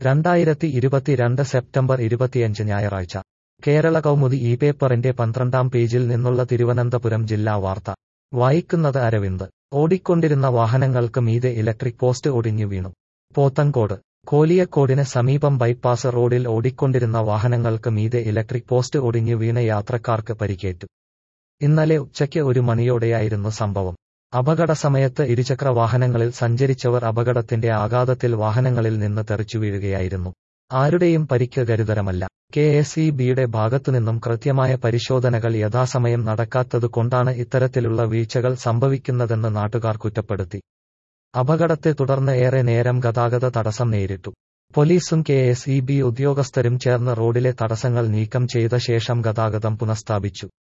രണ്ടായിരത്തി ഇരുപത്തിരണ്ട് സെപ്റ്റംബർ ഇരുപത്തിയഞ്ച് ഞായറാഴ്ച കേരള കൗമുദി ഈ പേപ്പറിന്റെ പന്ത്രണ്ടാം പേജിൽ നിന്നുള്ള തിരുവനന്തപുരം ജില്ലാ വാർത്ത വായിക്കുന്നത് അരവിന്ദ് ഓടിക്കൊണ്ടിരുന്ന വാഹനങ്ങൾക്ക് മീതെ ഇലക്ട്രിക് പോസ്റ്റ് ഒടിഞ്ഞു വീണു പോത്തങ്കോട് കോലിയക്കോടിന് സമീപം ബൈപ്പാസ് റോഡിൽ ഓടിക്കൊണ്ടിരുന്ന വാഹനങ്ങൾക്ക് മീതെ ഇലക്ട്രിക് പോസ്റ്റ് ഒടിഞ്ഞു വീണ യാത്രക്കാർക്ക് പരിക്കേറ്റു ഇന്നലെ ഉച്ചയ്ക്ക് ഒരു മണിയോടെയായിരുന്നു സംഭവം അപകട സമയത്ത് ഇരുചക്ര വാഹനങ്ങളിൽ സഞ്ചരിച്ചവർ അപകടത്തിന്റെ ആഘാതത്തിൽ വാഹനങ്ങളിൽ നിന്ന് തെറിച്ചു വീഴുകയായിരുന്നു ആരുടെയും പരിക്ക് ഗുരുതരമല്ല കെ എസ് ഇ ബിയുടെ ഭാഗത്തുനിന്നും കൃത്യമായ പരിശോധനകൾ യഥാസമയം നടക്കാത്തതുകൊണ്ടാണ് ഇത്തരത്തിലുള്ള വീഴ്ചകൾ സംഭവിക്കുന്നതെന്ന് നാട്ടുകാർ കുറ്റപ്പെടുത്തി അപകടത്തെ തുടർന്ന് ഏറെ നേരം ഗതാഗത തടസ്സം നേരിട്ടു പോലീസും കെ എസ് ഇ ബി ഉദ്യോഗസ്ഥരും ചേർന്ന് റോഡിലെ തടസ്സങ്ങൾ നീക്കം ചെയ്ത ശേഷം ഗതാഗതം പുനഃസ്ഥാപിച്ചു